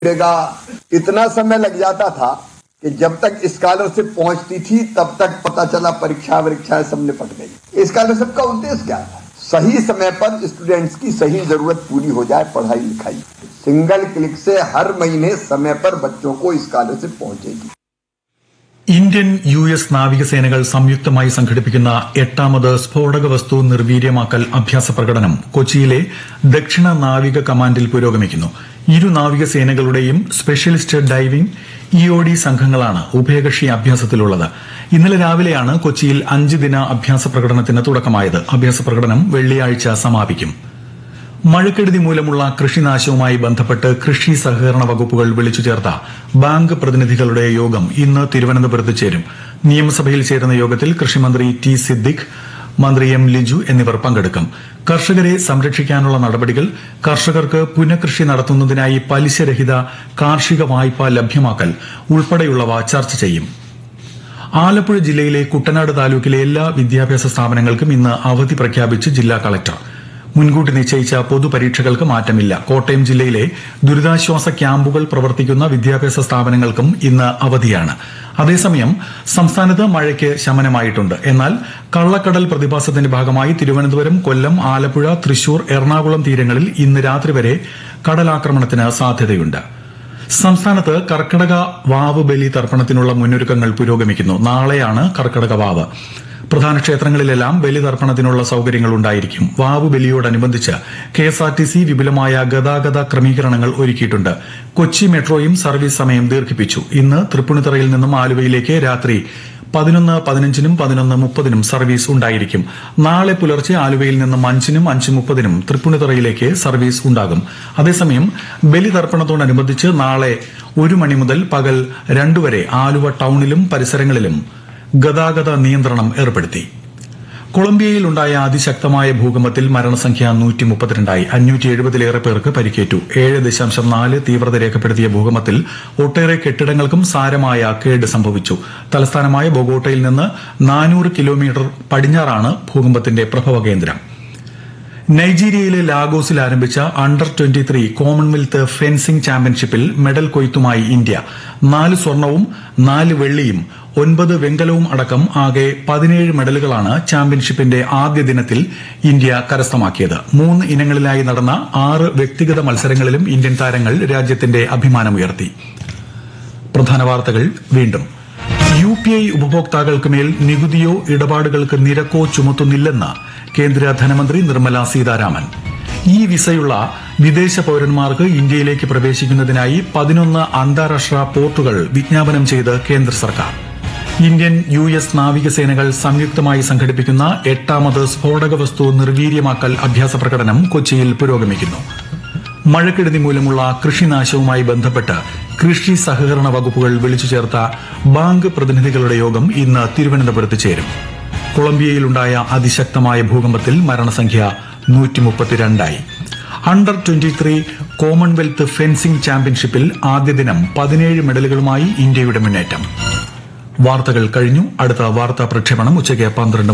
का इतना समय लग जाता था कि जब तक स्कॉलरशिप पहुंचती थी तब तक पता चला परीक्षा वरीक्षाएं सब निपट गई स्कॉलरशिप का उद्देश्य क्या था सही समय पर स्टूडेंट्स की सही जरूरत पूरी हो जाए पढ़ाई लिखाई सिंगल क्लिक से हर महीने समय पर बच्चों को स्कॉलरशिप पहुंचेगी ഇന്ത്യൻ യു എസ് നാവികസേനകൾ സംയുക്തമായി സംഘടിപ്പിക്കുന്ന എട്ടാമത് സ്ഫോടക വസ്തു നിർവീര്യമാക്കൽ അഭ്യാസ പ്രകടനം കൊച്ചിയിലെ ദക്ഷിണ നാവിക കമാൻഡിൽ പുരോഗമിക്കുന്നു ഇരു നാവികസേനകളുടെയും സ്പെഷ്യലിസ്റ്റ് ഡൈവിംഗ് ഇഒഡി സംഘങ്ങളാണ് ഉഭയകക്ഷി അഭ്യാസത്തിലുള്ളത് ഇന്നലെ രാവിലെയാണ് കൊച്ചിയിൽ അഞ്ച് ദിന അഭ്യാസ പ്രകടനത്തിന് തുടക്കമായത് അഭ്യാസ പ്രകടനം വെള്ളിയാഴ്ച സമാപിക്കും മഴക്കെടുതി മൂലമുള്ള കൃഷിനാശവുമായി ബന്ധപ്പെട്ട് കൃഷി സഹകരണ വകുപ്പുകൾ വിളിച്ചു ചേർത്ത ബാങ്ക് പ്രതിനിധികളുടെ യോഗം ഇന്ന് തിരുവനന്തപുരത്ത് ചേരും നിയമസഭയിൽ ചേരുന്ന യോഗത്തിൽ കൃഷിമന്ത്രി ടി സിദ്ദിഖ് മന്ത്രി എം ലിജു എന്നിവർ പങ്കെടുക്കും കർഷകരെ സംരക്ഷിക്കാനുള്ള നടപടികൾ കർഷകർക്ക് പുനഃകൃഷി നടത്തുന്നതിനായി പലിശരഹിത കാർഷിക വായ്പ ലഭ്യമാക്കൽ ഉൾപ്പെടെയുള്ളവ ചർച്ച ചെയ്യും ആലപ്പുഴ ജില്ലയിലെ കുട്ടനാട് താലൂക്കിലെ എല്ലാ വിദ്യാഭ്യാസ സ്ഥാപനങ്ങൾക്കും ഇന്ന് അവധി പ്രഖ്യാപിച്ച് ജില്ലാ കളക്ടർ മുൻകൂട്ടി നിശ്ചയിച്ച പൊതുപരീക്ഷകൾക്ക് മാറ്റമില്ല കോട്ടയം ജില്ലയിലെ ദുരിതാശ്വാസ ക്യാമ്പുകൾ പ്രവർത്തിക്കുന്ന വിദ്യാഭ്യാസ സ്ഥാപനങ്ങൾക്കും ഇന്ന് അവധിയാണ് അതേസമയം സംസ്ഥാനത്ത് മഴയ്ക്ക് ശമനമായിട്ടുണ്ട് എന്നാൽ കള്ളക്കടൽ പ്രതിഭാസത്തിന്റെ ഭാഗമായി തിരുവനന്തപുരം കൊല്ലം ആലപ്പുഴ തൃശൂർ എറണാകുളം തീരങ്ങളിൽ ഇന്ന് രാത്രി വരെ കടലാക്രമണത്തിന് സാധ്യതയുണ്ട് സംസ്ഥാനത്ത് കർക്കടക വാവ് ബലി തർപ്പണത്തിനുള്ള മുന്നൊരുക്കങ്ങൾ പുരോഗമിക്കുന്നു നാളെയാണ് കർക്കടക വാവ് പ്രധാന ക്ഷേത്രങ്ങളിലെല്ലാം ബലിതർപ്പണത്തിനുള്ള സൌകര്യങ്ങൾ ഉണ്ടായിരിക്കും വാവ് ബലിയോടനുബന്ധിച്ച് കെഎസ്ആർടിസി വിപുലമായ ഗതാഗത ക്രമീകരണങ്ങൾ ഒരുക്കിയിട്ടുണ്ട് കൊച്ചി മെട്രോയും സർവീസ് സമയം ദീർഘിപ്പിച്ചു ഇന്ന് തൃപ്പൂണിത്തറയിൽ നിന്നും ആലുവയിലേക്ക് രാത്രി പതിനൊന്ന് പതിനഞ്ചിനും പതിനൊന്ന് മുപ്പതിനും സർവീസ് ഉണ്ടായിരിക്കും നാളെ പുലർച്ചെ ആലുവയിൽ നിന്നും അഞ്ചിനും അഞ്ച് മുപ്പതിനും തൃപ്പൂണിത്തുറയിലേക്ക് സർവീസ് ഉണ്ടാകും അതേസമയം ബലിതർപ്പണത്തോടനുബന്ധിച്ച് നാളെ ഒരു മണി മുതൽ പകൽ രണ്ടുവരെ ആലുവ ടൌണിലും പരിസരങ്ങളിലും ഗതാഗത നിയന്ത്രണം ഏർപ്പെടുത്തി കൊളംബിയയിലുണ്ടായ അതിശക്തമായ ഭൂകമ്പത്തിൽ മരണസംഖ്യ നൂറ്റി മുപ്പത്തിരണ്ടായി അഞ്ഞൂറ്റി എഴുപതിലേറെ പേർക്ക് പരിക്കേറ്റു ഏഴ് ദശാംശം നാല് തീവ്രത രേഖപ്പെടുത്തിയ ഭൂകമ്പത്തിൽ ഒട്ടേറെ കെട്ടിടങ്ങൾക്കും സാരമായ കേട് സംഭവിച്ചു തലസ്ഥാനമായ ബൊഗോട്ടയിൽ നിന്ന് നാനൂറ് കിലോമീറ്റർ പടിഞ്ഞാറാണ് ഭൂകമ്പത്തിന്റെ പ്രഭവ കേന്ദ്രം നൈജീരിയയിലെ ലാഗോസിൽ ആരംഭിച്ച under twenty three commonwealth fencing ചാമ്പ്യൻഷിപ്പിൽ മെഡൽ കൊയ്ത്തുമായി ഇന്ത്യ നാല് സ്വർണവും നാല് വെള്ളിയും ഒൻപത് വെങ്കലവും അടക്കം ആകെ പതിനേഴ് മെഡലുകളാണ് ചാമ്പ്യൻഷിപ്പിന്റെ ആദ്യ ദിനത്തിൽ ഇന്ത്യ കരസ്ഥമാക്കിയത് മൂന്ന് ഇനങ്ങളിലായി നടന്ന ആറ് വ്യക്തിഗത മത്സരങ്ങളിലും ഇന്ത്യൻ താരങ്ങൾ രാജ്യത്തിന്റെ അഭിമാനമുയർത്തി പ്രധാന വാർത്തകൾ വീണ്ടും യു പി ഐ ഉപഭോക്താക്കൾക്ക് മേൽ നികുതിയോ ഇടപാടുകൾക്ക് നിരക്കോ ചുമത്തുന്നില്ലെന്ന് കേന്ദ്ര ധനമന്ത്രി നിർമ്മല സീതാരാമൻ ഈ വിസയുള്ള വിദേശ പൌരന്മാർക്ക് ഇന്ത്യയിലേക്ക് പ്രവേശിക്കുന്നതിനായി പതിനൊന്ന് അന്താരാഷ്ട്ര പോർട്ടുകൾ വിജ്ഞാപനം ചെയ്ത് കേന്ദ്ര സർക്കാർ ഇന്ത്യൻ യു എസ് നാവികസേനകൾ സംയുക്തമായി സംഘടിപ്പിക്കുന്ന എട്ടാമത് സ്ഫോടക വസ്തു നിർവീര്യമാക്കൽ അഭ്യാസ പ്രകടനം കൊച്ചിയിൽ പുരോഗമിക്കുന്നു മഴക്കെടുതി മൂലമുള്ള കൃഷിനാശവുമായി ബന്ധപ്പെട്ട് കൃഷി സഹകരണ വകുപ്പുകൾ വിളിച്ചു ചേർത്ത ബാങ്ക് പ്രതിനിധികളുടെ യോഗം ഇന്ന് തിരുവനന്തപുരത്ത് ചേരും കൊളംബിയയിലുണ്ടായ അതിശക്തമായ ഭൂകമ്പത്തിൽ മരണസംഖ്യ നൂറ്റിമുപ്പത്തിരണ്ടായി under twenty three commonwealth fencing ചാമ്പ്യൻഷിപ്പിൽ ആദ്യ ദിനം പതിനേഴ് മെഡലുകളുമായി ഇന്ത്യയുടെ മുന്നേറ്റം വാർത്തകൾ കഴിഞ്ഞു അടുത്ത വാർത്താ പ്രക്ഷേപണം ഉച്ചയ്ക്ക് പന്ത്രണ്ട്